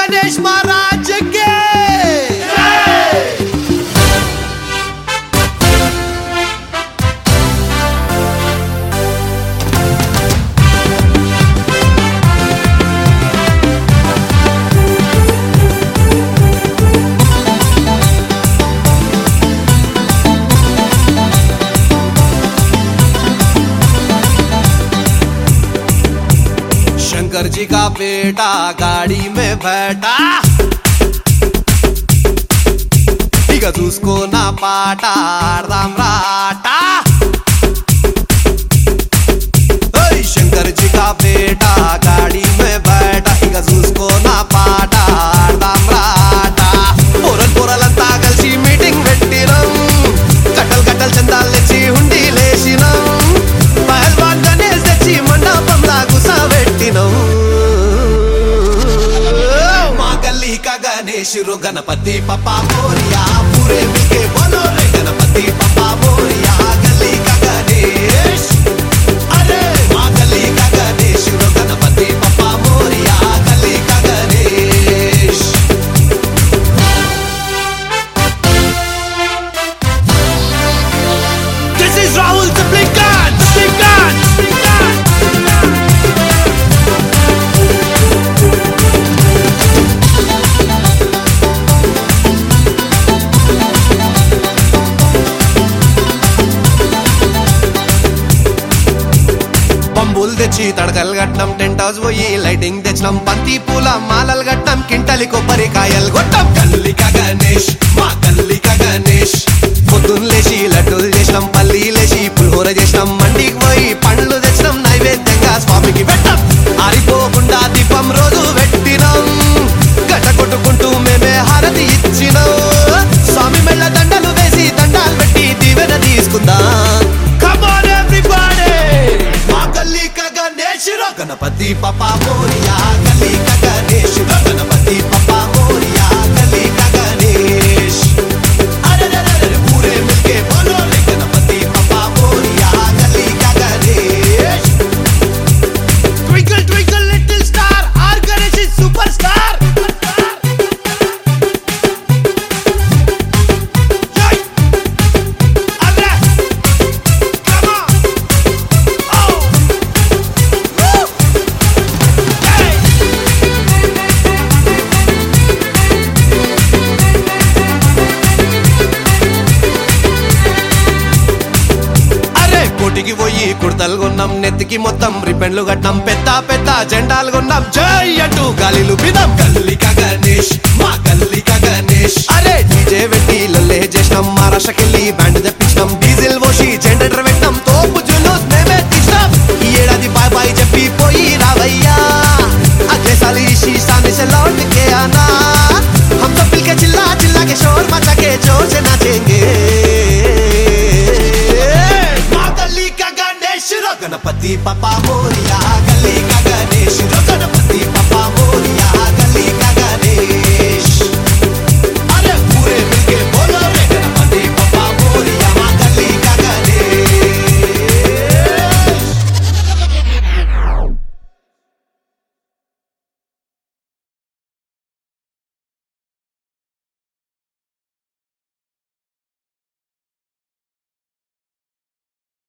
गणेश महाराज के शंकर जी का बेटा गाड़ी में बैठा ఇక చూసుకో నా పాట ఆడదాం రాట ఓయ్ శంకర్ జీ కా బేటా గాడి మే బైఠా ఇక చూసుకో నా పాట ఆడదాం రాట పొరల్ పొరలంతా కలిసి మీటింగ్ పెట్టినాం కట్టలు కట్టలు చందాలు తెచ్చి హుండీ లేసినాం పహల్వాన్ గణేష్ తెచ్చి మండపంలా గుసబెట్టినాం మా గల్లీ का गणेश रो गणपति पप्पा मोरिया पूरे मिलके बोलो रे गणपति पप्पा मोरिया गली का गणेश अरे माँ गली का गणेश रो गणपति पप्पा मोरिया गली का Ganesh This is Rahul the Blinkan, the Blinkan, Blinkan. పంబులు తెచ్చి తడకలు కట్టినాం టెంట్ హౌస్ పోయి లైటింగ్ తెచ్చినాం బంతి పూల మాలలు కట్టినాం కింటలి కొబ్బరికాయలు కొట్టాం కల్లిక గణేష్ మా కల్లిక గణేష్ పొద్దున్న లేచి లడ్డూలు చేసినాం పల్లి లేచి పులిహోర చేసినాం మండికి పోయి పండ్లు తెచ్చినాం నైవేద్యంగా స్వామికి పెట్టాం ఆరిపోకుండా దీపం రోజు పెట్టినాం గట కొట్టుకుంటూ మేమే హారతి ఇచ్చినాం స్వామి మెళ్ళ దండలు వేసి దండాలు పెట్టి దీవెన తీసుకుందాం Come on everybody! మా గల్లీ కా గణేష్ రా గణపతి పప్పా మోరియా గల్లీ కా గణేష్ రా గణపతి పప్పా మోరియా గల్లీ కా గణేష్ అరే రే రే రే పూరే మిల్కే బోలో రే గణపతి పప్పా మోరియా గల్లీ కా Ganesh Twinkle twinkle little star our Ganesh is superstar Jai! Arre! Come on! Oh! Woo! Hey! అరే కోటికి పోయి కుర్తలు కొన్నాం నెత్తికి మొత్తం రిపెన్లు కట్టాం పెద్ద పెద్ద జెండాలు కొన్నాం జై అంటూ గాలిలు బిదాం గల్లిక గణేష్ మా గల్లిక గణేష్ అరే డీజే పెట్టి లొల్లే చేసినాం మహారాష్ట్రకెళ్ళి బ్యాండ్ తెప్పించినాం డీజిల్ పోసి జెండర్ పెట్టాం తోపు జులూస్ మేమే తీసినాం ఈ ఏడాది బాయ్ బాయ్ చెప్పి పోయి రావయ్యా అగ్లే సాలి शीशाने से लौट के आना हम सब मिलके चिल्ला चिल्ला के शोर मचा के जोर से नाचेंगे माँ गली का गणेश रो गणपति पापा मोरिया गली का गणेश रो गणपति पापा मोरिया